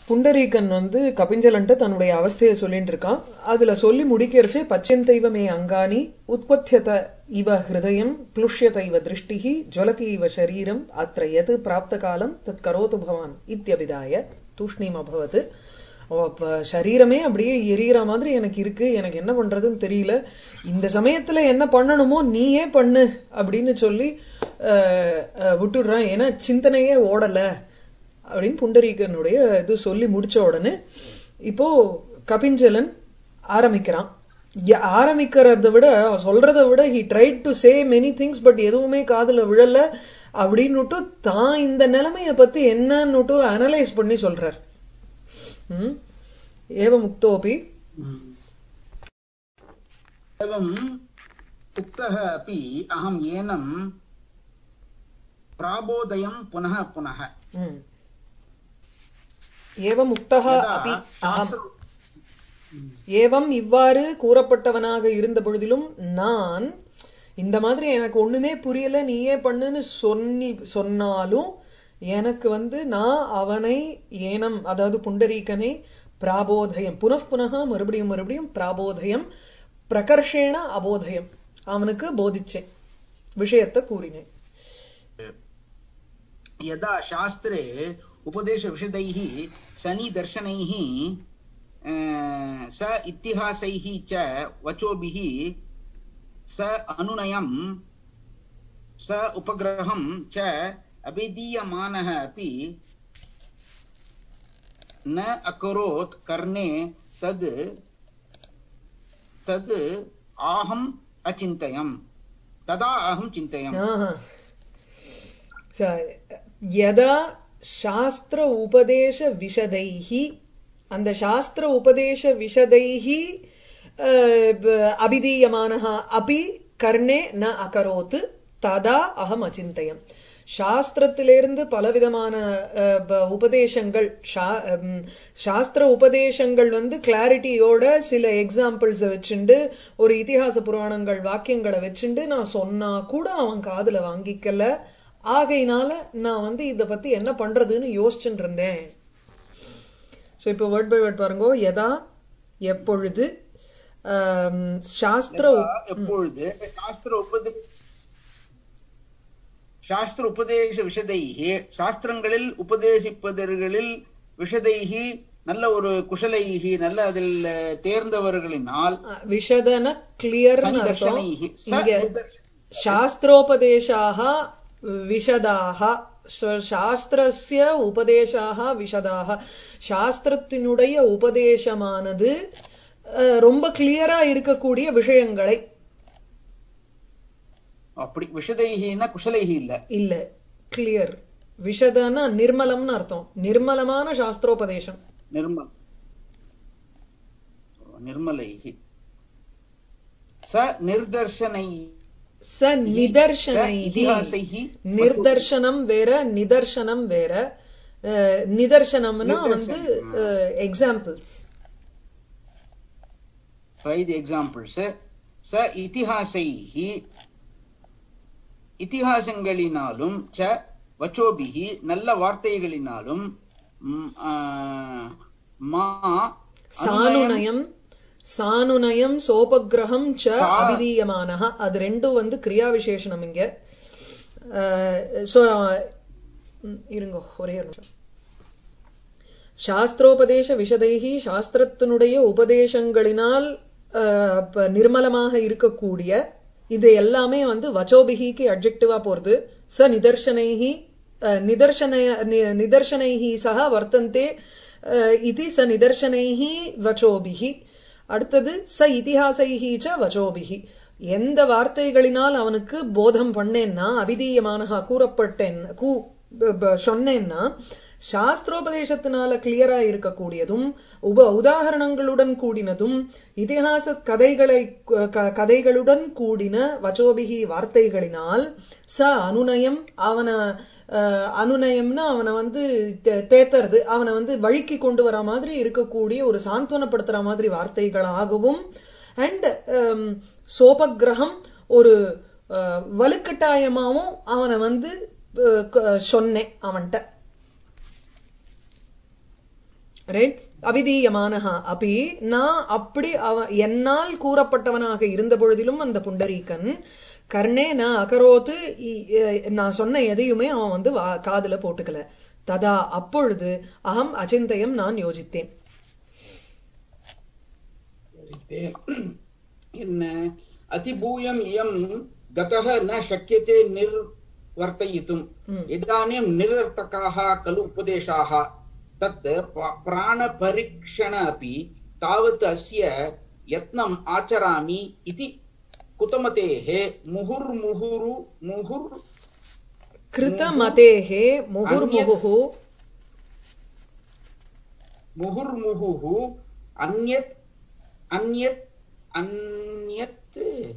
புண்டரீகன் வந்து கபிஞ்சலன்ட்ட தன்னுடைய அவஸ்தையை சொல்லிட்டு இருக்கான் அதுல சொல்லி முடிக்கிறச்சு பச்சந்தெய்வமே அங்கானி உத்பத்தியத இவ ஹிருதயம் புளுஷ்யத இவ திருஷ்டிஹி ஜுவலதி இவ சரீரம் அத்திர எது பிராப்த காலம் தத் கரோது பவான் இத்தியபிதாய தூஷ்ணீம் அபவது அவ ப- சரீரமே அப்படியே எரியற மாதிரி எனக்கு இருக்கு எனக்கு என்ன பண்றதுன்னு தெரியல இந்த சமயத்துல என்ன பண்ணணுமோ நீயே பண்ணு அப்படின்னு சொல்லி அஹ், அஹ், விட்டுடுறான் ஏன்னா சிந்தனையே ஓடல அப்படின்னு புண்டரீகனுடைய இது சொல்லி முடிச்ச உடனே இப்போ கபிஞ்சலன் ஆரம்பிக்கிறான் ய- ஆரம்பிக்கிறத விட அவன் சொல்றதை விட he tried to say many things but எதுவுமே காதுல விழல அப்படின்னுட்டு தான் இந்த நிலைமைய பத்தி என்னன்னுட்டு அனலைஸ் பண்ணி சொல்றார் ம்? ஏவ முக்தோபி एवम् उक्तः अपि अहम् एनं प्राबोधयं पुनः पुनः ம். ஏவ முக்தः यदा அபி அகம் शास्त्र- ஏவம் இவ்வாறு கூறப்பட்டவனாக இருந்த பொழுதிலும் நான் இந்த மாதிரி எனக்கு ஒண்ணுமே புரியல நீயே பண்ணுன்னு சொன்னி சொன்னாலும் எனக்கு வந்து நான் அவனை ஏனம் அதாவது புண்டரீகனை பிராபோதயம் புனః புனக மறுபடியும் மறுபடியும் பிராபோதயம் பிரகர்ஷேண அபோதயம் அவனுக்கு போதிச்சேன் விஷயத்தை கூறினேன் यदा शास्त्रे उपदेशविशदैः शनिदर्शनैः अ, स इतिहासैः च वचोभिः स अनुनयं स उपग्रहं च अभिधीयमानः अपि न अकरोत् कर्णे तद् तद् आहम् अचिन्तयम् तदा अहं चिन्तयम् ஆஹா. ச- யதா சாஸ்திர உபதேச விஷதைஹி அந்த சாஸ்திர உபதேச விஷதைஹி அஹ், ப- அபிதீயமானः அபி கர்ணே ந அகரோத் ததா அகம் அச்சிந்தயம் சாஸ்திரத்திலிருந்து பலவிதமான அஹ், ப- உபதேசங்கள் சா- ஹம், சாஸ்திர உபதேசங்கள் வந்து கிளாரிட்டியோட சில எக்ஸாம்பிள்ஸை வச்சுண்டு ஒரு இதிகாச புராணங்கள் வாக்கியங்களை வச்சுண்டு நான் சொன்னா கூட அவன் காதுல வாங்கிக்கல ஆகையினால நான் வந்து இத பத்தி என்ன பண்றதுன்னு யோசிச்சுட்டு இருந்தேன் சோ இப்போ வேர்ட் பை வேர்ட் பாருங்க யதா எப்பொழுது ஆம், சாஸ்திர உப்- यदा எப்பொழுது சாஸ்திர உபதே சாஸ்திர உபதேச விஷதைः சாஸ்திரங்களில் உபதேசிப்பவர்களில் விஷதைஹி நல்ல ஒரு குஷலைஹி நல்ல அதில் தேர்ந்தவர்களினால் அஹ், விஷதன கிளியர்னு அர்த்தம் சனிதர்ஷனைஹி ச இங்க நிதர்ஷ- शास्त्रोपदेशाः विशदाः ச- சாஸ்திரஸ்ய உபதேசாக விஷதாக சாஸ்திரத்தினுடைய உபதேசமானது அஹ், ரொம்ப கிளியரா இருக்கக்கூடிய விஷயங்களை அப்படி விஷதைஹின்னா குஷலைஹி இல்ல இல்ல கிளியர் விஷதனா நிர்மலம்னு அர்த்தம் நிர்மலமான சாஸ்திரோபதேசம் நிர்மல் நிர்மலைஹி ச நிர்தர்ஷனை ச நிதர்சனைஹி இதிகாசைஹி நிர்தர்சனம் வேற நிதர்சனம் வேற அஹ், நிதர்சனம்னா வந்து எக்ஸாம்பிள்ஸ் try the examples ச இதிகாசைஹி இதிகாசங்களினாலும் ச வச்சோபிஹி நல்ல வார்த்தைகளினாலும் ம், ஆ, மா சானுநயம் சானுநயம் சோபகிரகம் ச சா- அபிதீயமானஹ அது ரெண்டும் வந்து கிரியா விசேஷணம் இங்க சோ இருங்க ஒரே ஒரு நிமிஷம் சாஸ்திரோபதேச விஷதைகி சாஸ்திரத்தினுடைய உபதேசங்களினால் அஹ், ப- நிர்மலமாக இருக்கக்கூடிய இது எல்லாமே வந்து வச்சோபிகிக்கு அப்ஜெக்டிவா போறது ச நிதர்சனைஹி அஹ், நிதர்சன நி- நிதர்சனைஹி சக வர்த்தந்தே அஹ், இது ச நிதர்சனைஹி வச்சோபிகி அடுத்தது ச இதிகாசைஹி ச வச்சோபிகி எந்த வார்த்தைகளினால் அவனுக்கு போதம் பண்ணேன்னா அபிதீயமானஹா கூறப்பட்டேன் கூ ப- ப- சொன்னேன்னா சாஸ்திரோபதேசத்தினால கிளியரா இருக்கக்கூடியதும் உப உதாகரணங்களுடன் கூடினதும் இதிகாச கதைகளை க- கதைகளுடன் கூடின வச்சோபிகி வார்த்தைகளினால் ச அனுநயம் அவனை அஹ், அனுநயம்னா அவனை வந்து தே- தேத்தறது அவனை வந்து வழிக்கு கொண்டு வர மாதிரி இருக்கக்கூடிய ஒரு சாந்தவனப்படுத்துற மாதிரி வார்த்தைகளாகவும் அண்ட் சோபகிரகம் ஒரு அஹ், வலுக்கட்டாயமாவும் அவனை வந்து அஹ், க- சொன்னேன் அவன்கிட்ட ரைட் அபிதீயமானஹா அப்படி நான் அப்படி அவ என்னால் கூறப்பட்டவனாக இருந்த பொழுதிலும் அந்த புண்டரீகன் கர்ணே நான் அகரோத்து இ- எ- நான் சொன்ன எதையுமே அவன் வந்து வா- காதுல போட்டுக்கல ததா அப்பொழுது அகம் அச்சிந்தயம் நான் யோசித்தேன் என்ன அதிபூயம் இயம் गतः न शक्यते निर्वर्तयितुम् ம். इदानीं निरर्थकाः खलु उपदेशाः तत् प- प्राणपरीक्षण अपि तावत् अस्य यत्नम् आचरामि इति कुतमतेः मुहुर्मुहुरु मुहुर् கிருத மதேஹே முகுர்முகுஹு मुहुर्मुहुः अन्यत् अन्यत् अन्यत्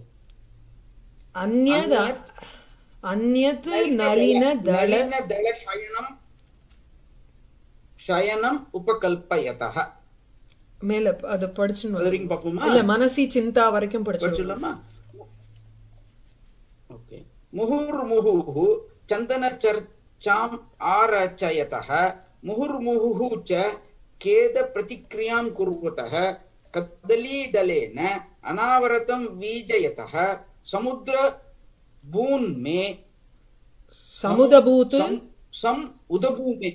அந்யத் அந்யத் நளின தள नलिनदलशयनम् शयनम् उपकल्पयतः மேல அது படிச்சுன்னு வரும். கலரிங் பாப்போமா இல்ல மனசி சிந்தா வரைக்கும் படிச்சு படிச்சுலாமா ஓகே முहुर्मुहुः चन्दनचर्चाम् आरचयतः मुहुर्मुहुः च खेदप्रतिक्रियां कुर्वतः कदलीदलेन अनावरतं वीजयतः समुद्र भून्मे சமுதபூத்து सम सम उदभूमे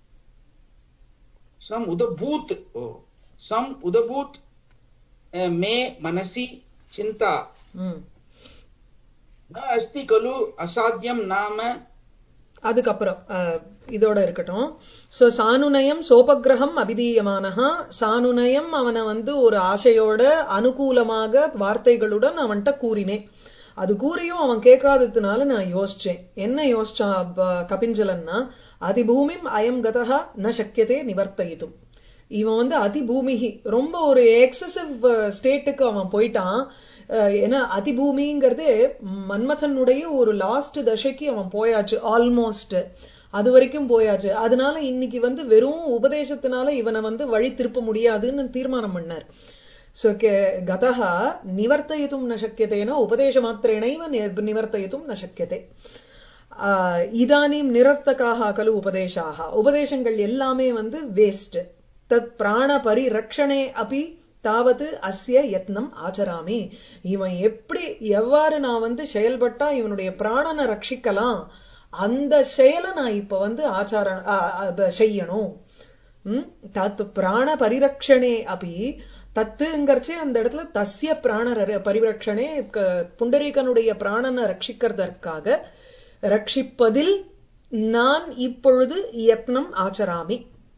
सम उदभूत ओ सम उदभूत अ, मे मनसि चिन्ता ம். न अस्ति खलु असाध्यं नाम அதுக்கப்புறம் அஹ், இதோட இருக்கட்டும் சோ சானுநயம் சோபகிரகம் அபிதீயமானஹா சானுநயம் அவனை வந்து ஒரு ஆசையோட அனுகூலமாக வார்த்தைகளுடன் அவன்கிட்ட கூறினேன் அது கூறியும் அவன் கேட்காததுனால நான் யோசிச்சேன் என்ன யோசிச்சான் அப்ப கபிஞ்சலன்னா அதிபூமிம் அயம் கதா ந சக்கியதே நிவர்த்தயிதும் இவன் வந்து அதிபூமிகி ரொம்ப ஒரு எக்ஸசிவ் ஸ்டேட்டுக்கு அவன் போயிட்டான் அஹ் ஏன்னா அதிபூமிங்கிறது மன்மதனுடைய ஒரு லாஸ்ட் தசைக்கு அவன் போயாச்சு ஆல்மோஸ்ட் அது வரைக்கும் போயாச்சு அதனால இன்னைக்கு வந்து வெறும் உபதேசத்தினால இவனை வந்து வழி திருப்ப முடியாதுன்னு தீர்மானம் பண்ணார் சோ கதா நிவர்த்தயித்தும் ந சக்கியதேன உபதேசமாத்திரேணைவ நிர்- நிவர்த்தயித்தும் ந சக்கியதே ஆஹ் இதானீம் நிரர்த்தகாக கலு உபதேசாக உபதேசங்கள் எல்லாமே வந்து வேஸ்ட் தத் பிராண பரிரக்ஷணே அபி தாவது அஸ்ய யத்னம் ஆச்சராமி இவன் எப்படி எவ்வாறு நான் வந்து செயல்பட்டா இவனுடைய பிராணனை ரட்சிக்கலாம் அந்த செயலை நான் இப்ப வந்து ஆச்சார ஆ- ஆ- ப- செய்யணும் ம்? தத் பிராண பரிரக்ஷணே அப்படி தத்துங்கிறச்சே அந்த இடத்துல தஸ்ய பிராண ர- பரிரக்ஷணே க- புண்டரீகனுடைய பிராணனை ரட்சிக்கிறதற்காக ரட்சிப்பதில் நான் இப்பொழுது யத்னம் ஆச்சராமி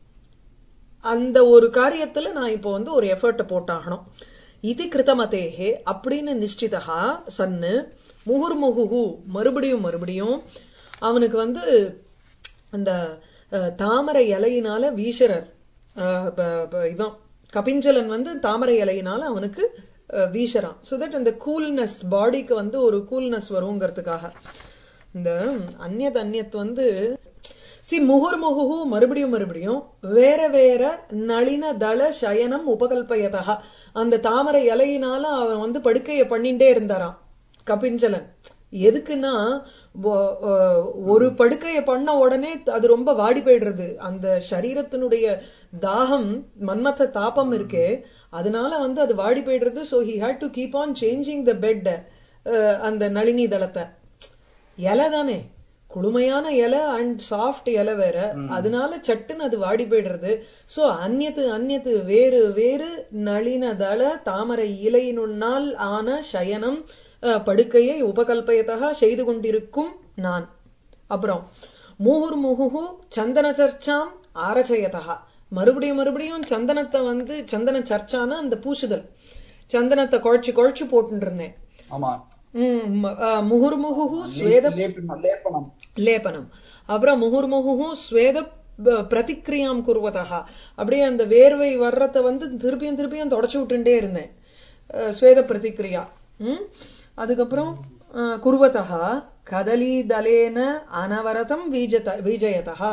அந்த ஒரு காரியத்துல நான் இப்போ வந்து ஒரு எஃபர்ட் போட்டாகணும் இது கிருதமதேகே அப்படின்னு நிஷ்டிதா சன்னு முகுர்முகுஹு மறுபடியும் மறுபடியும் அவனுக்கு வந்து அந்த அஹ், தாமரை இலையினால வீசரர் அஹ், ப- ப- இவன் கபிஞ்சலன் வந்து தாமரை இலையினால அவனுக்கு அஹ், வீசறான் ஸோ தட் அந்த கூல்னஸ் பாடிக்கு வந்து ஒரு கூல்னஸ் வருங்கிறதுக்காக இந்த அந்நியத் அந்நியத் வந்து சி முகுர்முகு மறுபடியும் மறுபடியும் வேற வேற நளின தள சயனம் உபகல்பயதா அந்த தாமரை இலையினால அவன் வந்து படுக்கைய பண்ணிட்டே இருந்தாராம் கபிஞ்சலன் எதுக்குன்னா ஒ- ஒ- ஒரு படுக்கைய பண்ண உடனே அது ரொம்ப வாடி போயிடுறது அந்த சரீரத்தினுடைய தாகம் மன்மத்த தாபம் இருக்கே அதனால வந்து அது வாடி போயிடுறது so he had to keep on changing the bed அந்த நளினி தளத்தை இலை தானே குளுமையான இலை அண்ட் சாஃப்ட் இலை வேற அதனால சட்டுன்னு அது வாடி போயிடுறது சோ அந்நியத்து அந்நியத்து வேறு வேறு நளின தள தாமரை இலையினுன்னால் ஆன சயனம் அஹ், படுக்கையை உபகல்பயத்தகா செய்து கொண்டிருக்கும் நான் அப்புறம் மூஹுர் முகுஹு சந்தன சர்ச்சாம் ஆரச்சயதா மறுபடியும் மறுபடியும் சந்தனத்தை வந்து சந்தன சர்ச்சான அந்த பூசுதல் சந்தனத்தை குழைச்சு குழைச்சு போட்டுட்டு இருந்தேன் ஆமா ம், ம- அஹ், முகுர்முகுஹு ஸ்வேத லேபனம் லேபனம் லேபனம் அப்புறம் முகுர்முகுஹு ஸ்வேத ப- பிரதிக்ரியாம் குருவதா அப்படியே அந்த வேர்வை வர்றத வந்து திருப்பியும் திருப்பியும் தொடச்சு விட்டுட்டே இருந்தேன் அஹ், ஸ்வேத பிரதிக்ரியா ம் அதுக்கப்புறம் அஹ், குருவதா கதலி தலேன அனவரதம் வீஜத வீஜயதா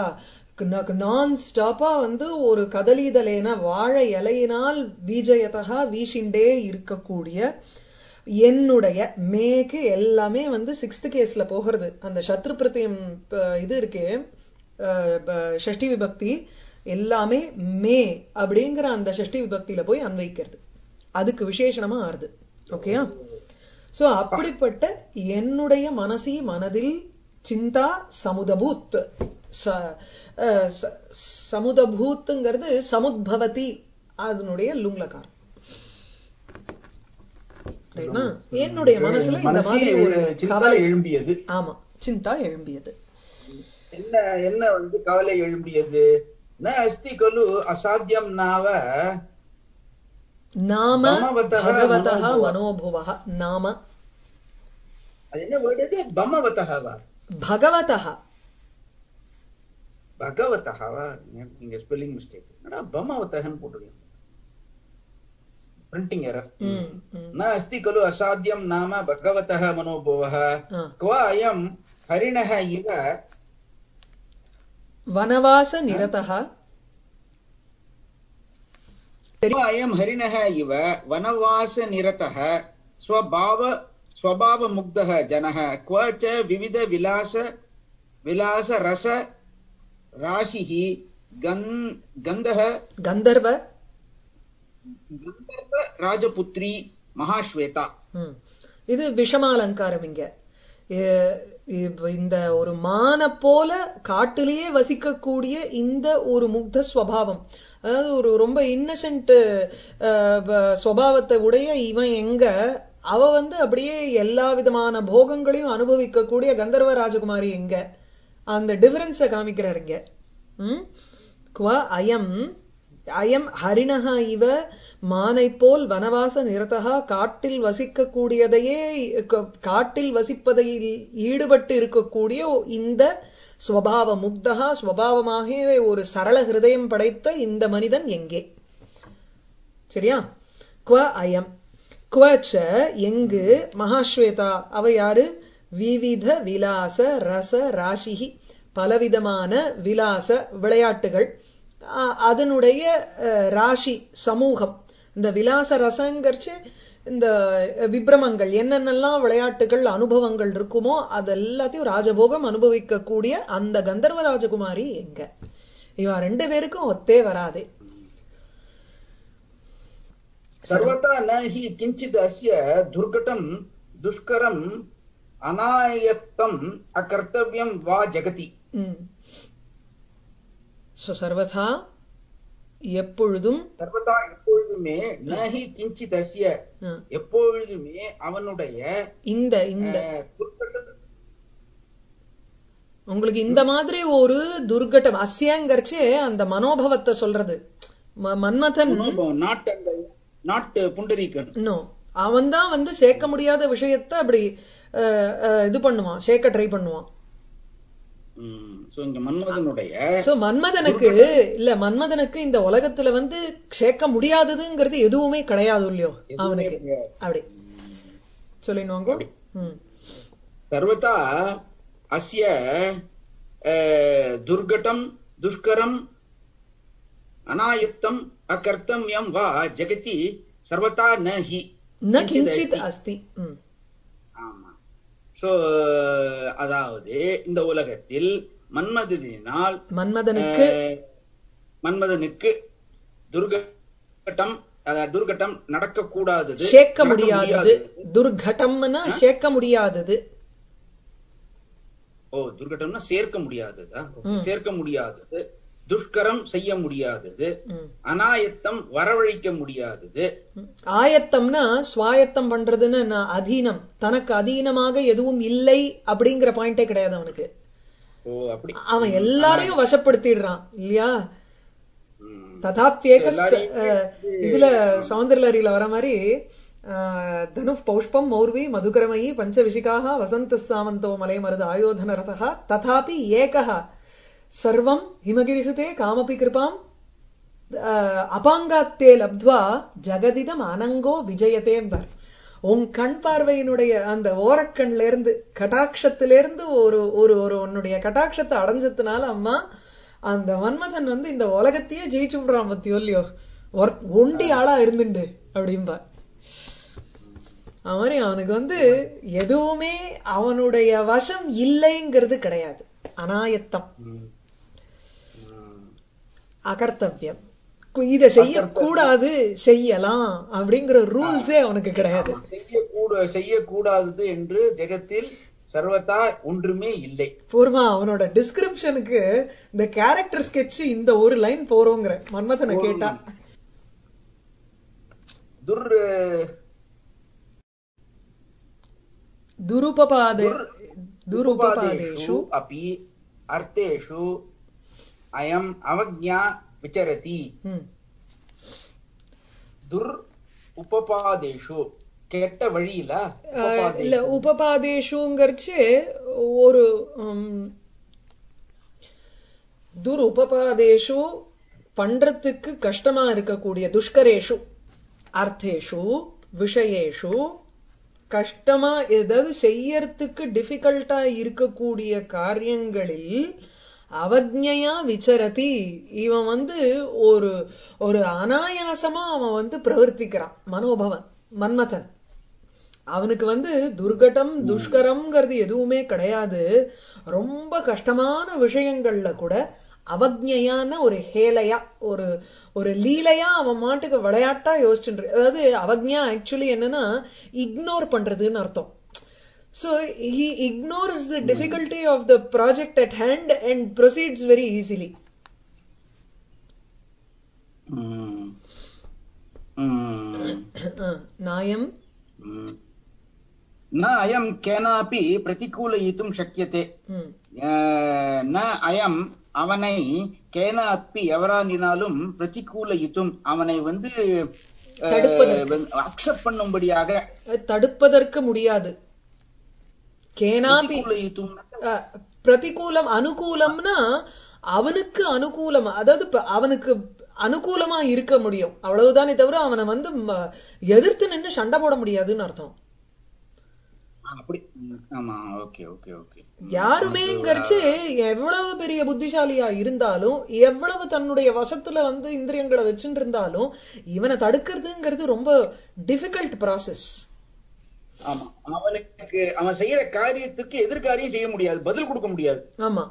நான் ஸ்டாப்பா வந்து ஒரு கதலி தலேன வாழை இலையினால் வீஜயதா வீசிண்டே இருக்கக்கூடிய என்னுடைய மேக்கு எல்லாமே வந்து சிக்ஸ்த் கேஸ்ல போகிறது அந்த சத்ரு பிரத்தியம் ப- இது இருக்கே அஹ், ப- ஷஷ்டி விபக்தி எல்லாமே மே அப்படிங்கிற அந்த ஷஷ்டி விபக்தியில போய் அன்வைக்கிறது அதுக்கு விசேஷணமா ஆறுது ஓகேயா சோ அப்படிப்பட்ட என்னுடைய மனசி மனதில் சிந்தா சமுதபூத் ச- அஹ் ச- சமுதபூத்துங்கிறது சமுத்பவதி அதனுடைய லுங்லகாரம் ரைட்னா? என்னுடைய மனசுல இந்த மனசில் மாதிரி ஒரு சிந்தா கவலை எழும்பியது ஆமா சிந்தா எழும்பியது என்ன என்ன வந்து கவலை எழும்பியது ந அஸ்தி கலு அசாத்தியம் நாவ நாம பகவதः பகவதः மனோபுவः. மனோபுவः நாம அது என்ன வேர்டு இது பமவதகவா பகவதः பகவதகவா நீங்க ஸ்பெல்லிங் மிஸ்டேக் என்னடா பமவதகன்னு போட்டுருக்கீங்க பிரிண்டிங் எரர் ம், ம். न अस्ति खलु असाध्यं नाम भगवतः मनोभवः ஆ. क्व अयं हरिणः इव வனவாச நிரதः क्व अयं हरिणः इव वनवासनिरतः स्वभाव स्वभावमुग्धः जनः क्व च विविधविलास विलासरस राशिः गन् गन्धः கந்தர்வ गन्धर्व राजपुत्री महाश्वेता ம். இது விஷமாலங்காரம் இங்க எ- இப்ப இந்த ஒரு மான போல காட்டிலேயே வசிக்கக்கூடிய இந்த ஒரு முக்த ஸ்வபாவம் அதாவது ஒரு ரொம்ப இன்னசென்ட் ஸ்வபாவத்தை உடைய இவன் எங்க அவ வந்து அப்படியே எல்லா விதமான போகங்களையும் அனுபவிக்கக்கூடிய கந்தர்வ ராஜகுமாரி எங்க அந்த டிஃபரன்ஸ காமிக்கிறார் இங்க ம்? குவ அயம் அயம் ஹரிணஹ இவ மானை போல் வனவாச நிரதகா காட்டில் வசிக்கக்கூடியதையே க- காட்டில் வசிப்பதில் ஈடுபட்டு இருக்கக்கூடிய இந்த ஸ்வபாவ முக்தகா ஸ்வபாவமாக ஒரு சரள ஹிருதயம் படைத்த இந்த மனிதன் எங்கே சரியா குவ அயம் குவச்ச எங்கு மகாஸ்வேதா அவ யாரு விவித விலாச ரச ராசிகி பலவிதமான விலாச விளையாட்டுகள் அ- அதனுடைய அஹ், ராசி சமூகம் இந்த விலாச ரசங்கரிச்சு இந்த விப்ரமங்கள் என்னென்னலாம் விளையாட்டுகள் அனுபவங்கள் இருக்குமோ அது எல்லாத்தையும் ராஜபோகம் அனுபவிக்கக்கூடிய அந்த கந்தர்வ ராஜகுமாரி எங்க இவ ரெண்டு பேருக்கும் ஒத்தே வராதே सर्वथा न हि किञ्चित् अस्य दुर्घटं दुष्करम् अनायत्तम् अकर्तव्यं वा जगति ம் So, சர்வதா எப்பொழுதும் சர்வதா எப்பொழுதுமே நஹி கிஞ்சித் அஸ்ய ஆ, எப்பொழுதுமே அவனுடைய இந்த இந்த அஹ், துர்க்கட்ட உங்களுக்கு இந்த மாதிரி ஒரு துர்கட்டம் அஸ்யங்கரிச்சு அந்த மனோபவத்தை சொல்றது ம- மன்மதன் மனோபவம், not அந்த நாட் புண்டரீகன் இன்னும் அவன் தான் வந்து சேர்க்க முடியாத விஷயத்த அப்படி அஹ், அஹ், இது பண்ணுவான் சேர்க்க ட்ரை பண்ணுவான் சோ இங்க மன்மதனுடைய சோ மன்மதனுக்கு இல்ல மன்மதனுக்கு இந்த உலகத்துல வந்து சேர்க்க முடியாததுங்கிறது எதுவுமே கிடையாது இல்லையோ அவனுக்கு அப்படி சொல்லிடுவாங்க ம் सर्वथा अस्य अ, दुर्घटं दुष्करम् अनायुक्तम् अकर्तव्यं वा जगति सर्वथा न हि ந கிஞ்சித் அஸ்தி ம் ஆமா சோ அதாவது இந்த உலகத்தில் மன்மதனினால் மன்மதனுக்கு அஹ், மன்மதனுக்கு துர்கட்டம் அதாவது துர்கட்டம் நடக்கக்கூடாதது சேர்க்க நடக்க முடியாதது துர்கட்டம்னா சேர்க்க முடியாதது ஓ துர்கட்டம்னா சேர்க்க முடியாததா சேர்க்க முடியாதது துஷ்கரம் செய்ய முடியாதது ம். அனாயத்தம் வரவழைக்க முடியாதது ம். ஆயத்தம்னா சுவாயத்தம் பண்றதுன்னு நான் அதீனம் தனக்கு அதீனமாக எதுவும் இல்லை அப்படிங்கிற பாயிண்டே கிடையாது அவனுக்கு ஓ அப்படி அவன் எல்லாரையும் வசப்படுத்திடுறான் இல்லையா ம். ததாப்பியேக ச- அஹ், இதுல சௌந்தர்லரியில வர மாதிரி அஹ், தனு பௌஷ்பம் மௌர்வி மதுகரமயி பஞ்ச விஷிகாக வசந்த சாமந்தோ மலை மருது ஆயோதன ரதா ததாபி ஏகः சர்வம் ஹிமகிரிசுதே காமபி கிருபாம் அஹ், அபாங்காத்தே லப்த்வா ஜெகதிதம் அனங்கோ விஜயதேம்பர் உன் கண் பார்வையினுடைய அந்த ஓரக்கண்ல இருந்து கட்டாட்சத்தில இருந்து ஒரு ஒரு ஒரு உன்னுடைய கட்டாட்சத்தை அடைஞ்சதுனால அம்மா அந்த மன்மதன் வந்து இந்த உலகத்தையே ஜெயிச்சு விடுறான் பத்தியோ இல்லையோ ஒர்- ஒண்டி ஆளா இருந்துண்டு அப்படிம்பா அவன் மாதிரி அவனுக்கு வந்து எதுவுமே அவனுடைய வசம் இல்லைங்கிறது கிடையாது அனாயத்தம் ம். ம். அகர்த்தவியம் கு- இத செய்யக்கூடாது செய்யலாம் அப்படிங்கிற ரூல்ஸே அவனுக்கு கிடையாது செய்யக்கூட செய்யக்கூடாதது என்று ஜெகத்தில் சர்வதா ஒன்றுமே இல்லை பூர்வா அவனோட டிஸ்கிரிப்ஷனுக்கு இந்த கேரக்டர் sketch இந்த ஒரு லைன் போறோங்கிற மன்மதனை கேட்டா துர் துருபபாதே துருபபாதேஷு अपि अर्थेषु अयम् अवज्ञा विचरति ம், துர் உபபாதேஷு கெட்ட வழியில அஹ், இல்ல உபபாதேஷுங்கிறச்சு ஒரு ம், துர் உபபாதேஷு பண்றதுக்கு கஷ்டமா இருக்கக்கூடிய துஷ்கரேஷு அர்த்தேஷு விஷயேஷு கஷ்டமா ஏதாவது செய்யறதுக்கு டிஃபிகல்ட்டா இருக்கக்கூடிய காரியங்களில் அவஜ்ஞையா விசரதி இவன் வந்து ஒரு ஒரு அனாயாசமா அவன் வந்து பிரவர்த்திக்கிறான் மனோபவன் மன்மதன் அவனுக்கு வந்து துர்கடம் துஷ்கரம்ங்கிறது எதுவுமே கிடையாது ரொம்ப கஷ்டமான விஷயங்கள்ல கூட அவக்ஞையான ஒரு ஹேலையா ஒரு ஒரு லீலையா அவன் மாட்டுக்கு விளையாட்டா யோசிச்சுட்டு அதாவது அவக்ஞா ஆக்சுவலி என்னன்னா இக்னோர் பண்றதுன்னு அர்த்தம் so he ignores the difficulty of the project at hand and proceeds very easily hmm. Hmm. நாயம் ம். न अयं केनापि प्रतिकूलयितुं शक्यते ம், அஹ், ந அயம் அவனை கேன அப்பி எவரானினாலும் பிரதிகூலயித்தும் அவனை வந்து தடுப்பதற்கு. அக்செப்ட் பண்ணும்படியாக தடுப்பதற்கு முடியாது கேனாபி பிரதிகூலயித்தும் அஹ், பிரதிகூலம் அனுகூலம்னா அவனுக்கு அனுகூலம் அதாவது இப்ப அவனுக்கு அனுகூலமா இருக்க முடியும் அவ்வளவுதானே தவிர அவனை வந்து ம- எதிர்த்து நின்னு சண்டை போட முடியாதுன்னு அர்த்தம் அப்படி ம், ஆமா ஓகே ஓகே ஓகே யாருமேங்கிறச்சு எவ்வளவு பெரிய புத்திசாலியா இருந்தாலும் எவ்வளவு தன்னுடைய வசத்துல வந்து இந்திரியங்களை வச்சுட்டு இருந்தாலும் இவனை தடுக்கிறதுங்கிறது ரொம்ப டிஃபிகல்ட் ப்ராசஸ் ஆமா அவனுக்கு அவன் செய்யற காரியத்துக்கு எதிர்காரியம் செய்ய முடியாது பதில் கொடுக்க முடியாது ஆமா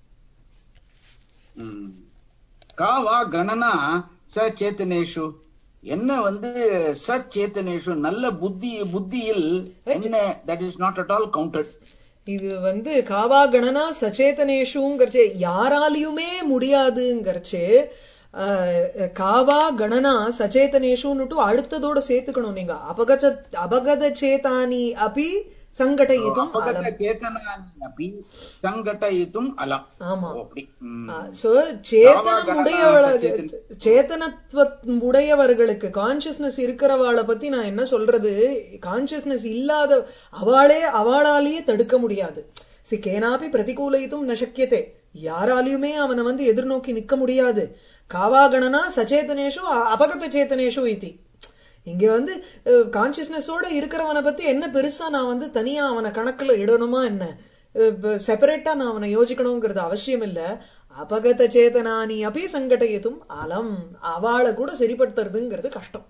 ம். காவா கணனா சச்சேத்தனேஷு என்ன வந்து சச்சேத்தனேஷு நல்ல புத்தி புத்தியில் என்ன that is not at all counted இது வந்து காவா கணனா சச்சேதனேஷுங்கிறச்சே யாராலையுமே முடியாதுங்கிறச்சே அஹ், காவா கணனா சச்சேதனேஷுன்னுட்டு அடுத்ததோட சேர்த்துக்கணும் நீங்க அபகத அபகத சேதானி அபி சங்கடயிதும் அபகத சேத்தனானி அப்படி சங்கடயித்தும் அலம் ஆமா ஓ, அப்படி ம். சோ சேத்தனம் காவா உடையவள கணனா சேத்தனத்துவ உடையவர்களுக்கு கான்சியஸ்னஸ் இருக்கிறவாளை பத்தி நான் என்ன சொல்றது கான்சியஸ்னஸ் இல்லாத அவளே அவளாலேயே தடுக்க முடியாது சி கேனாபி பிரதிகூலயித்தும் நசக்கியதே யாராலையுமே அவனை வந்து எதிர்நோக்கி நிக்க முடியாது காவாகணனா சச்சேதனேஷு அ- அபகத சேத்தனேஷு இதி இங்க வந்து கான்சியஸ்னஸோட இருக்கிறவனை பத்தி என்ன பெருசா நான் வந்து தனியா அவனை கணக்குல இடணுமா என்ன செப்பரேட்டா நான் அவனை யோசிக்கணுங்கிறது அவசியம் இல்ல அபகத சேதனானி அப்படி சங்கடயதும் அலம் அவளை கூட சரிப்படுத்துறதுங்கிறது கஷ்டம்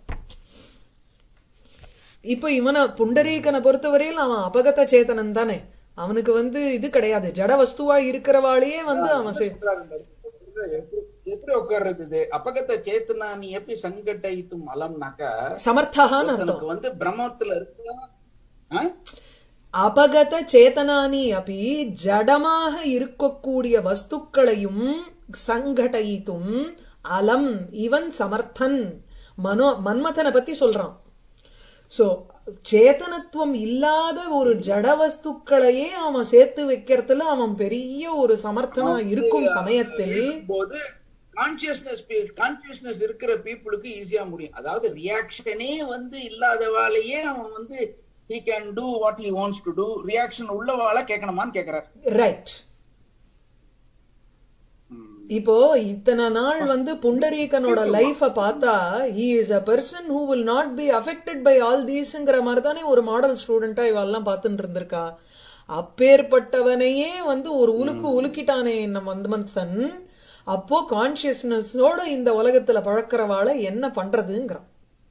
இப்ப இவனை புண்டரீகனை பொறுத்தவரையில் அவன் அபகத சேதனன் தானே அவனுக்கு வந்து இது கிடையாது ஜட வஸ்துவா இருக்கிறவாளையே வந்து அவன் செ- எப்படி- எப்படி உட்கார்றது இது அபகத சேத்தனானி எப்படி சங்கடயித்தும் அலம்னாக்கா சமர்த்தகான்னு அர்த்தம் ஒருத்தனுக்கு வந்து பிரம்மத்துல இருக்கா ஆ? அபகத சேதனானி அப்படி ஜடமாக இருக்கக்கூடிய வஸ்துக்களையும் சங்கடயித்தும் அலம் இவன் சமர்த்தன் மனோ மன்மதனை பத்தி சொல்றான் சோ சேதனத்துவம் இல்லாத ஒரு ஜட வஸ்துக்களையே அவன் சேர்த்து வைக்கிறதுல அவன் பெரிய ஒரு சமர்த்தனா இருக்கும் சமயத்தில் போது கான்சியஸ்னஸ் கான்சியஸ்னஸ் இருக்கிற பீப்புளுக்கு ஈஸியா முடியும் அதாவது ரியாக்ஷனே வந்து இல்லாதவாளையே அவன் வந்து he can do what he wants to do reaction உள்ளவாள கேட்கணுமான்னு கேக்குறார் ரைட் இப்போ இத்தனை நாள் வந்து புண்டரீகனோட லைஃப பார்த்தா he is a person who will not be affected by all these-ங்கிற மாதிரி தானே ஒரு மாடல் ஸ்டூடெண்டா இவெல்லாம் பார்த்துட்டு இருந்திருக்கா அப்பேற்பட்டவனையே வந்து ஒரு உலுக்கு உலுக்கிட்டானே நம்ம மந்தமன்சன் அப்போ கான்சியஸ்னஸோட இந்த உலகத்துல பழக்கிறவாள என்ன பண்றதுங்கிறான்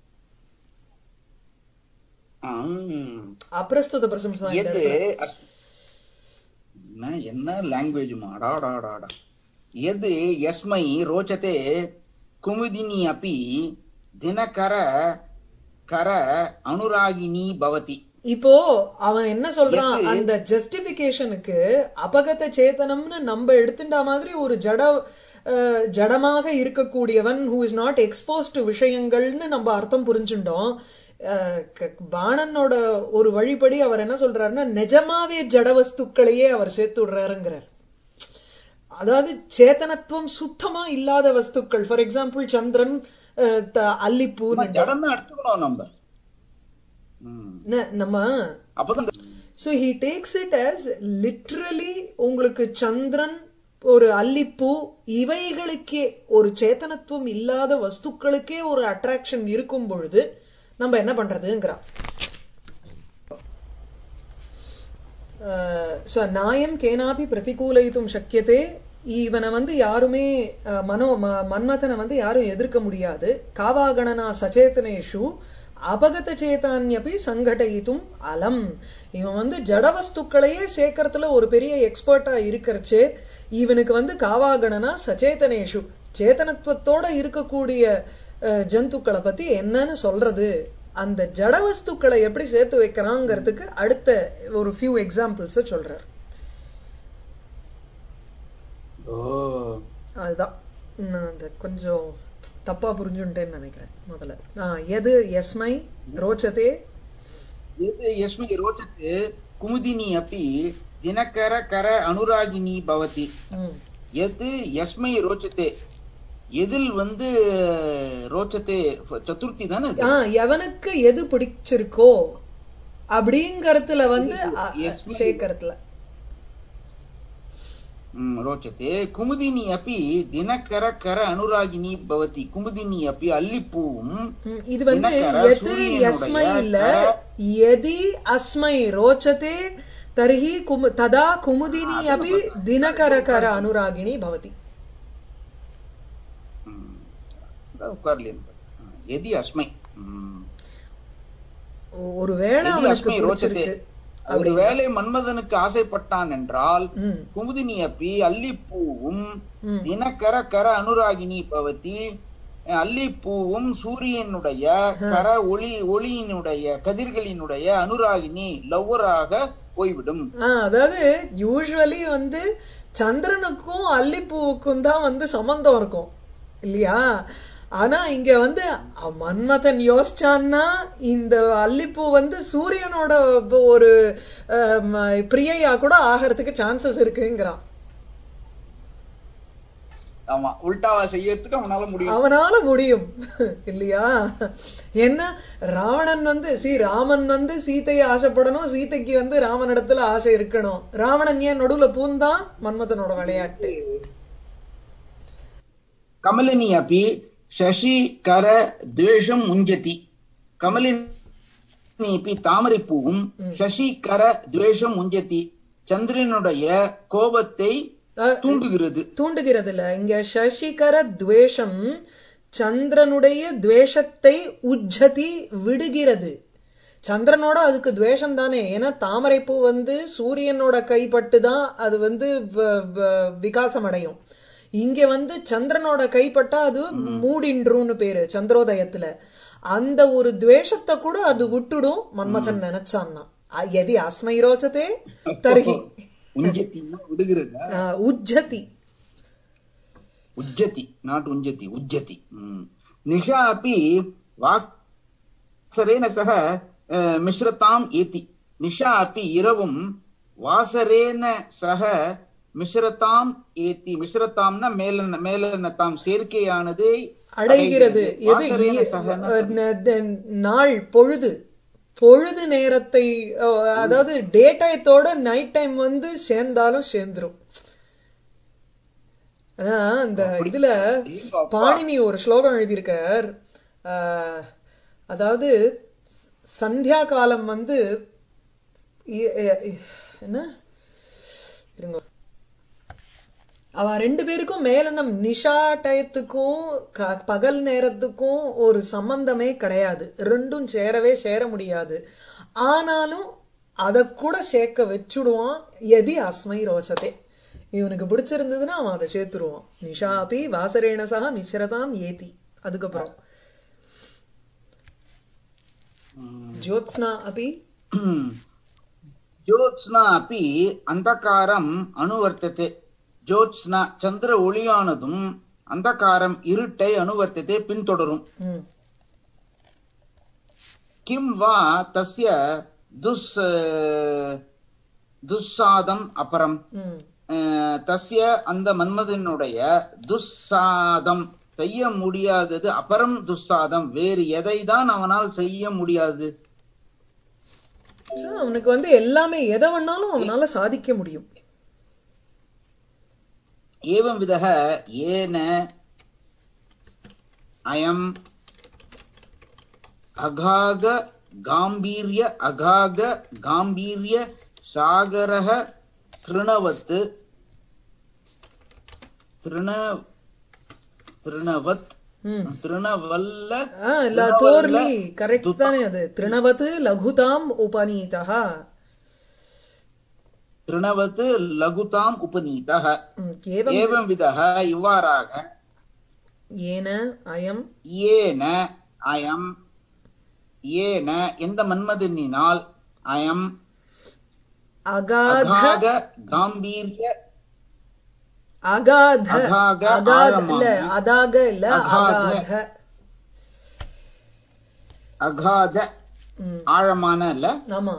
ஆம். அப்பிரஸ்துத பிரசம்சா இந்த எது இடத்துல. அஸ்- என்ன என்ன லாங்குவேஜ் அடாடாடாடா यद् यस्मै रोचते कुमुदिनी अपि दिनकर कर अनुरागिणी भवति இப்போ அவன் என்ன சொல்றான் எது? அந்த ஜஸ்டிபிகேஷனுக்கு அபகத சேதனம்னு நம்ம எடுத்துட்டா மாதிரி ஒரு ஜட அஹ், ஜடமாக இருக்கக்கூடியவன் who is not expose to விஷயங்கள்னு நம்ம அர்த்தம் புரிஞ்சுட்டோம் அஹ், க- பாணனோட ஒரு வழிபடி அவர் என்ன சொல்றாருன்னா நிஜமாவே ஜட வஸ்துக்களையே அவர் சேர்த்து விடுறாருங்கிறார் அதாவது சேத்தனத்துவம் சுத்தமா இல்லாத வஸ்துக்கள் ஃபார் எக்ஸாம்பிள் சந்திரன் அஹ், த- அல்லிப்பூ ஜடம் தான் எடுத்துக்கணும் நம்ம ம். ந- நம்ம அப்பதான் இந்த- so he takes it as literally உங்களுக்கு சந்திரன் ஒரு அல்லிப்பூ இவைகளுக்கே ஒரு சேத்தனத்துவம் இல்லாத வஸ்துக்களுக்கே ஒரு அட்ராக்ஷன் இருக்கும் பொழுது நம்ம என்ன பண்றதுங்கிறான் ஸோ நாயம் கேனாபி பிரதிகூலயித்தும் சக்கியதே இவனை வந்து யாருமே அஹ், மனோ ம- மன்மதனை வந்து யாரும் எதிர்க்க முடியாது காவாகணனா சச்சேதனேஷு அபகத சேதான்யபி சங்கடயித்தும் அலம் இவன் வந்து ஜட வஸ்துக்களையே சேர்க்கறதுல ஒரு பெரிய எக்ஸ்பர்ட்டா இருக்கிறச்சே இவனுக்கு வந்து காவாகணனா சச்சேதனேஷு சேதனத்துவத்தோட இருக்கக்கூடிய அஹ், ஜந்துக்களை பத்தி என்னன்னு சொல்றது அந்த ஜட வஸ்துக்களை எப்படி சேர்த்து வைக்கிறாங்கிறதுக்கு அடுத்த ஒரு ஃபியூ எக்ஸாம்பிள்ஸ் சொல்றார் ஓ அதுதான் நான் அந்த கொஞ்சம் தப்பா புரிஞ்சுட்டேன்னு நினைக்கிறேன் முதல்ல ஆ, எது எஸ்மை ரோச்சதே यद् यस्मै रोचते कुमुदिनी अपि दिनकर कर अनुरागिनी भवति ம் எது யஸ்மை ரோச்சத்தே எதில் வந்து ரோச்சத்தே சதுர்த்தி தானே அது? ஆ எவனுக்கு எது பிடிச்சிருக்கோ அப்படிங்கறதுல வந்து அ, அ, எஸ்மை. சேர்க்கறதுல ம், रोचते कुमुदिनी अपि दिनकर कर अनुरागिनी भवति कुमुदिनी अपि அல்லிப்பூவும் ம், இது வந்து தினகர எது சூரியனுடைய எஸ்மை இல்ல க- எதி அஸ்மை ரோச்சதே தர்ஹி குமு ததா குமுதினி அபி தினகரகர அனுராகிணி பவதி ம், அதான் உட்கார்லேன் எதி அஸ்மை ம். ஒருவேளை எதி அவனுக்கு அஸ்மை ரோச்சத்தே பிடிச்சிருக்கு ஒருவேளை மன்மதனுக்கு ஆசைப்பட்டான் என்றால் ம் குமுதினி அப்பி அல்லிப்பூவும் ம் தினகர கர அனுராகினி பவதி அல்லிப்பூவும் சூரியனுடைய கர ஒளி ஒளியினுடைய கதிர்களினுடைய அனுராகினி லவ்வராக போய்விடும் ஆ, அதாவது யூஸ்வலி வந்து சந்திரனுக்கும் அல்லிப்பூவுக்கும் தான் வந்து சம்பந்தம் இருக்கும் இல்லையா ஆனா இங்க வந்து அ- மன்மதன் யோசிச்சான்னா இந்த அல்லிப்பூ வந்து சூரியனோட ப- ஒரு அம், பிரியையா கூட ஆகிறதுக்கு சான்சஸ் இருக்குங்கிறான் ஆமா உல்டாவா செய்யறதுக்கு அவனால முடியும் அவனால முடியும் இல்லையா என்ன ராவணன் வந்து சி ராமன் வந்து சீதையை ஆசைப்படணும் சீதைக்கு வந்து ராமனிடத்துல ஆசை இருக்கணும் ராவணன் ஏன் நடுவுல பூந்தான் மன்மதனோட விளையாட்டு கமலினி அப்பி சசி கர துவேஷம் முஞ்சதி கமலினி அப்பி தாமரைப்பூவும் சசி கர துவேஷம் முஞ்சதி சந்திரனுடைய கோபத்தை அஹ், தூண்டுகிறது தூண்டுகிறது இல்ல இங்க சசிகர துவேஷம் சந்திரனுடைய துவேஷத்தை உஜ்ஜதி விடுகிறது சந்திரனோட அதுக்கு துவேஷம் தானே ஏன்னா தாமரைப்பூ வந்து சூரியனோட கைப்பட்டு தான் அது வந்து வ- வ- விகாசம் அடையும் இங்க வந்து சந்திரனோட கைப்பட்டா அது மூடின்றுன்னு பேரு சந்திரோதயத்துல அந்த ஒரு துவேஷத்தை கூட அது விட்டுடும் மன்மதன் நினைச்சான்னா அ- எதி அஸ்மை ரோச்சதே தர்ஹி உஞ்சத்தின்னா விடுகிறது அஹ், உஜ்ஜதி उज्जति नाट् उञ्जति उज्जति हम्म। निशा अपि वासरेण सह अ, मिश्रताम् एति निशा अपि इरवुं वासरेण सह மிஸ்ரதாம் ஏத்தி மிஸ்ரதாம்னா மேலன மேலனதாம் சேர்க்கையானது அடைகிறது எது வாசரேன இ- சகன அஹ் ந- த- நாள் பொழுது பொழுது நேரத்தை அஹ், அதாவது டே டயத்தோட நைட் டைம் வந்து சேர்ந்தாலும் சேர்ந்துரும் அதான் அந்த இதுல அப்பா. பாணினி ஒரு ஸ்லோகம் எழுதியிருக்கார் ஆஹ், அதாவது ஸ்- சந்தியா காலம் வந்து இ- இ- என்ன இருங்க அவ ரெண்டு பேருக்கும் மேலனம் நிஷா டயத்துக்கும் க- பகல் நேரத்துக்கும் ஒரு சம்பந்தமே கிடையாது ரெண்டும் சேரவே சேர முடியாது ஆனாலும் அத கூட சேர்க்க வச்சுடுவான் எதி அஸ்மை ரோசதே இவனுக்கு பிடிச்சிருந்ததுன்னா அவன் அதை சேர்த்துருவான் நிஷா அப்பி வாசரேண சக மிஸ்ரதாம் ஏதி அதுக்கப்புறம் ஜோத்ஸ்னா அப்பி ஜோத்ஸ்னா அப்பி அந்தகாரம் அனுவர்த்தத்தை ஜோத்ஸ்னா சந்திர ஒளியானதும் அந்தகாரம் இருட்டை அனுவர்த்தத்தை பின்தொடரும் ம் किं वा तस्य दुस् துஸ்சாதம் அபரம் ம் அஹ், தஸ்ய அந்த மன்மதனுடைய துஸ்சாதம் செய்ய முடியாதது அபரம் துஸ்சாதம் வேறு எதை தான் அவனால் செய்ய முடியாது So, அவனுக்கு வந்து எல்லாமே எதை வேணாலும் அவனால சாதிக்க முடியும் एवं विधः येन अयम् अघाग गाम्भीर्य अघाग गाम्भीर्य सागरः तृणवत् तृण तृणवत् ம் तृणवल्ल ஆ, இல்ல தோர்லி கரெக்ட் தானே அது திருணவத்து லகுதாம் உபநீதா तृणवत् लघुताम् उपनीतः ம், ஏவம் एवं विधः इव्वाराக ஏன அயம் ஏன அயம் ஏன எந்த மன்மதனினால் அயம் அகாத அகாக காம்பீரிய அகாத அகாக அகாத இல்ல ஆழமான. அதாக இல்ல அகாத. அகாத அகாத ம், ஆழமான அல்ல ஆமா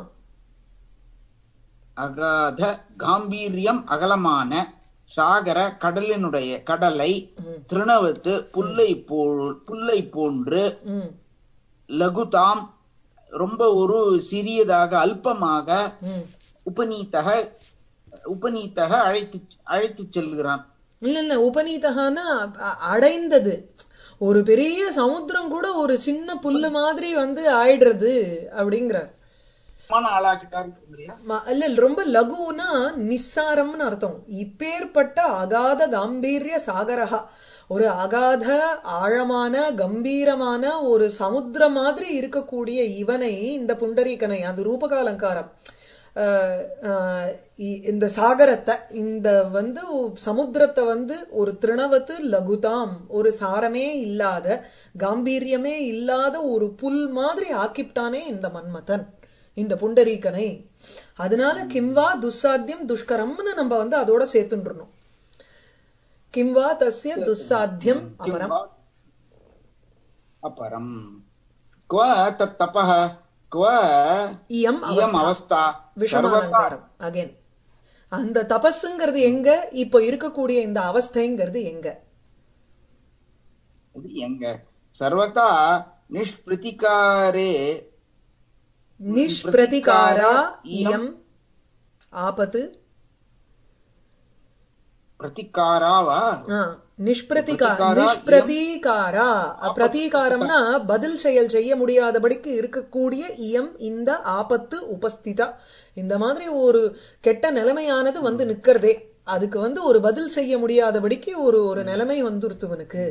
அகாத காம்பீரியம் அகலமான சாகர கடலினுடைய கடலை ம், திருணவத்து புல்லை போல் புல்லை போன்று ம், லகுதாம் ரொம்ப ஒரு சிறியதாக அல்பமாக ம். உபநீத்தக உபநீத்தக அழைத்து அழைத்துச் செல்கிறான் இல்ல இல்ல உபநீதகான்னா அ- அடைந்தது ஒரு பெரிய சமுத்திரம் கூட ஒரு சின்ன புல்லு மாதிரி வந்து ஆயிடுறது அப்படிங்கிறார் மான ஆளாக்கிட்டாருங்கிறியா ம- இல்ல இல்ல, ரொம்ப லகுனா நிஸ்சாரம்னு அர்த்தம் இப்பேற்பட்ட அகாத காம்பீரிய சாகரஹா ஒரு அகாத ஆழமான கம்பீரமான ஒரு சமுத்திரம் மாதிரி இருக்கக்கூடிய இவனை இந்த புண்டரீகனை அது ரூபகாலங்காரம் அஹ், அஹ், இ- இந்த சாகரத்தை இந்த வந்து சமுத்திரத்தை வந்து ஒரு திருணவத்து லகுதாம் ஒரு சாரமே இல்லாத காம்பீரியமே இல்லாத ஒரு புல் மாதிரி ஆக்கிப்டானே இந்த மன்மதன் இந்த புண்டரீகனை அதனால கிம்வா துஸ்சாத்தியம் துஷ்கரம்னு நம்ம வந்து அதோட சேர்த்துன்றணும் கிம்வா தஸ்ய துஸ்சாத்தியம் அபரம் अपरम् क्व तत् तपः क्व இயம் इयम् அவஸ்தா अवस्था सर्वथा விஷமாலங்காரம் அகைன் அந்த தபஸுங்கிறது எங்க இப்போ இருக்கக்கூடிய இந்த அவஸ்தைங்கிறது எங்க இது எங்க சர்வதா நிஷ்பிரதிகாரே நிஷ்பிரதிகாரா இயம் ஆபத்து பிரதிகாராவா ஆ, நிஷ்பிரதிகா பிரதிகாரா, நிஷ்பிரதீகாரா பிரதீகாரம்னா பதில் செயல் செய்ய முடியாதபடிக்கு இருக்கக்கூடிய இயம் இந்த ஆபத்து உபஸ்திதா இந்த மாதிரி ஒரு கெட்ட நிலைமையானது வந்து நிக்கிறதே அதுக்கு வந்து ஒரு பதில் செய்ய முடியாதபடிக்கு ஒரு ஒரு நிலைமை வந்துருத்துவனுக்கு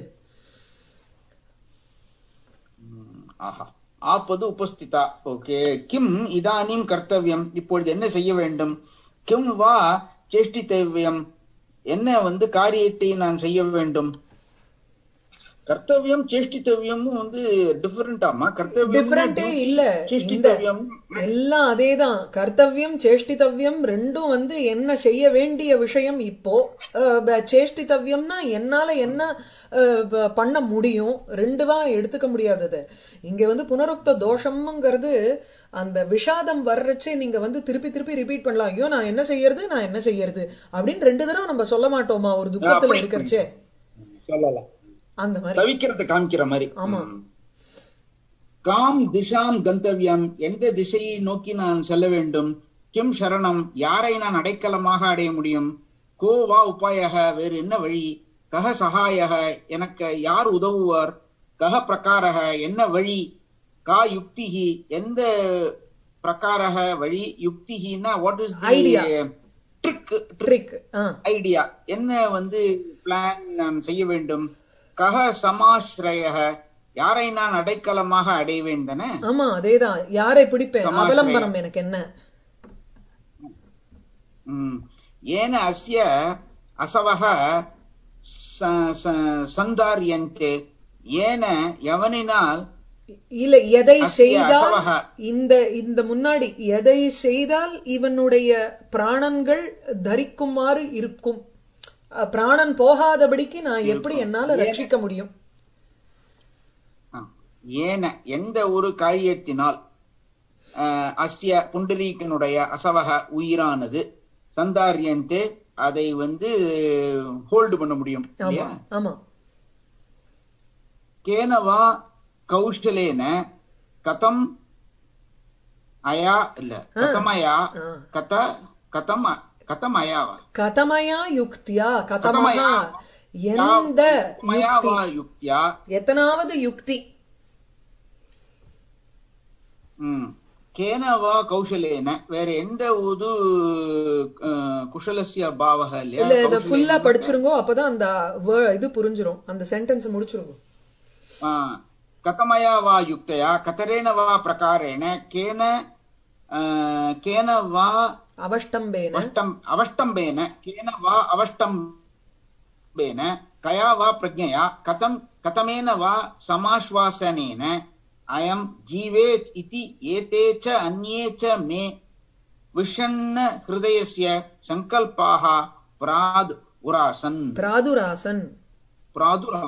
ம், ஆஹா ஆப்பது உபஸ்திதா ஓகே கிம் இதானீம் கர்த்தவியம் இப்பொழுது என்ன செய்ய வேண்டும் கிம் வா சேஷ்டித்தவ்யம் என்ன வந்து காரியத்தை நான் செய்ய வேண்டும் கர்த்தவியம் சேஷ்டித்தவ்யமும் வந்து டிஃபரெண்டாமா கர்த்தவியம் டிஃபரெண்டே இல்ல இந்த சேஷ்டித்தவ்யம் எல்லாம் அதேதான் கர்த்தவியம் சேஷ்டிதவ்யம் ரெண்டும் வந்து என்ன செய்ய வேண்டிய விஷயம் இப்போ அஹ், ப- சேஷ்டிதவ்யம்னா என்னால என்ன அஹ், ப- பண்ண முடியும் ரெண்டுவா எடுத்துக்க முடியாதது இங்க வந்து புனருக்த தோஷம்ங்கிறது அந்த விஷாதம் வர்றச்சே நீங்க வந்து திருப்பி திருப்பி ரிப்பீட் பண்ணலாம் ஐயோ நான் என்ன செய்யறது நான் என்ன செய்யறது அப்படின்னு ரெண்டு தடவை நம்ம சொல்ல மாட்டோமா ஒரு துக்கத்துல அப்படி. இருக்கிறச்சே சொல்லலாம் அந்த மாதிரி தவிக்கிறத காமிக்கிற மாதிரி ஆமா. ம். காம் திஷாம் கந்தவியம் எந்த திசையை நோக்கி நான் செல்ல வேண்டும் கிம் சரணம் யாரை நான் அடைக்கலமாக அடைய முடியும் கோ வா உபாயக வேறு என்ன வழி கக சகாயக எனக்கு யார் உதவுவார் கக பிரகாரக என்ன வழி கா யுக்திஹி எந்த பிரகாரக வழி யுக்திஹின்னா what is Idea. Trick trick ஆ ஐடியா என்ன வந்து பிளான் நான் செய்ய வேண்டும் கக சமாஸ்ரய யாரை நான் அடைக்கலமாக அடைவேன் தானே ஆமா அதேதான் யாரை பிடிப்பேன் சமாஸ்ரயம். அவலம்பனம் எனக்கு என்ன ம். ஏன அஸ்ய அசவக ச- ச- சந்தாரியந்தே ஏன எவனினால் இல்ல எதை அஸ்ய செய்தால் அசவக. இந்த இந்த முன்னாடி எதை செய்தால் இவனுடைய பிராணன்கள் தரிக்குமாறு இருக்கும் அஹ், பிராணன் போகாதபடிக்கு நான் எப்படி இருக்கும். என்னால ஏன- ரட்சிக்க முடியும் ஆ, ஏன எந்த ஒரு காரியத்தினால் அஹ், அஸ்ய புண்டரீகனுடைய அசவக உயிரானது சந்தாரியந்தே அதை வந்து ஹோல்டு பண்ண முடியும் ஆமா இல்லையா ஆமா கேனவா கௌஷலேன கதம் அயா இல்ல கதமயா ஆ. கத கதம் கதம் அயாவா கதமயா யுக்தியா கதமயா கதமயா எந்த மயா யுக்தி வா யுக்தியா எத்தனாவது யுக்தி ம் கேனவா கௌஷலேன வேற எந்த ஒரு அஹ், குஷலஸ்ய பாவக இல்லையா இல்ல இத கௌஷலேன ஃபுல்லா படிச்சிருங்கோ அப்பதான் அந்த word- இது புரிஞ்சிரும் அந்த சென்டென்ஸ் முடிச்சிருங்க ஆ, கதமயா வா யுக்தயா கதரேன வா பிரகாரேண கேன அஹ், கேன வா அவஷ்டம்பேன अवष्टम् अवष्टम्बेन केन वा अवष्टम्बेन कया वा प्रज्ञया कथं कथमेन वा समाश्वासनेन अयं जीवेत् इति एते च अन्ये च मे विषण्ण हृदयस्य सङ्कल्पाः प्राद् उरासन् பிராதுராசன் प्रादुरा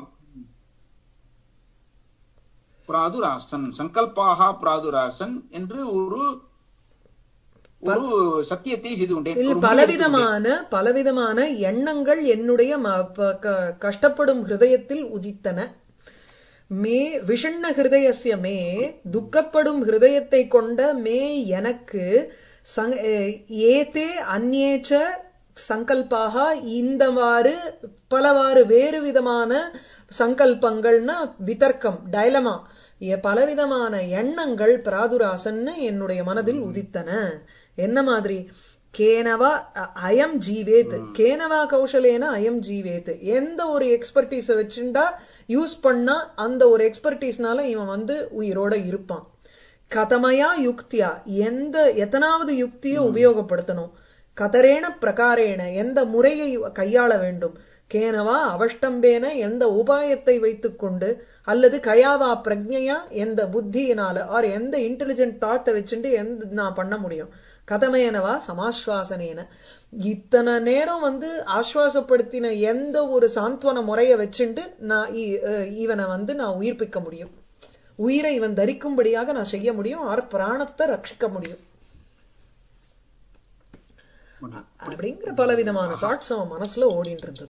பிராதுராசன் சங்கல்பாக பிராதுராசன் என்று ஒரு ஒரு சத்தியத்தை செய்து கொண்டேன் இல்ல ஒரு முடிவு பலவிதமான பலவிதமான எண்ணங்கள் என்னுடைய ம- ப- க- கஷ்டப்படும் ஹிருதயத்தில் உதித்தன மே விஷண்ண ஹிருதயசிய மே துக்கப்படும் ஹிருதயத்தை கொண்ட மே எனக்கு சங்- அஹ் ஏதே அந்நேச்ச சங்கல்பாக இந்தவாறு பலவாறு வேறு விதமான சங்கல்பங்கள்னா விதர்க்கம் டைலமா எ- பலவிதமான எண்ணங்கள் பிராதுராசன்னு என்னுடைய மனதில் உதித்தன என்ன மாதிரி கேனவா அ- அயம் ஜீவேத் கேனவா கௌஷலேன அயம் ஜீவேத் எந்த ஒரு எக்ஸ்பர்டீஸ வச்சுண்டா யூஸ் பண்ணா அந்த ஒரு எக்ஸ்பர்டீஸ்னால இவன் வந்து உயிரோட இருப்பான் கதமயா யுக்தியா எந்த எத்தனாவது யுக்தியை உபயோகப்படுத்தணும் கதரேன பிரகாரேன எந்த முறையை கையாள வேண்டும் கேனவா அவஷ்டம்பேன எந்த உபாயத்தை வைத்துக்கொண்டு அல்லது கயாவா பிரக்ஞையா எந்த புத்தியினால ஆர் எந்த இன்டெலிஜென்ட் தாட்டை வச்சுட்டு எந்த நான் பண்ண முடியும் கதமேனவா சமாஸ்வாசனேன இத்தனை நேரம் வந்து ஆஸ்வாசப்படுத்தின எந்த ஒரு சாந்த்வன முறையை வச்சுட்டு நான் இ- அஹ் இவனை வந்து நான் உயிர்ப்பிக்க முடியும் உயிரை இவன் தரிக்கும்படியாக நான் செய்ய முடியும் ஆர் பிராணத்தை ரட்சிக்க முடியும் முடியும். அப்படிங்கிற பலவிதமான தாட்ஸ் அவன் மனசுல ஓடிட்டு இருந்தது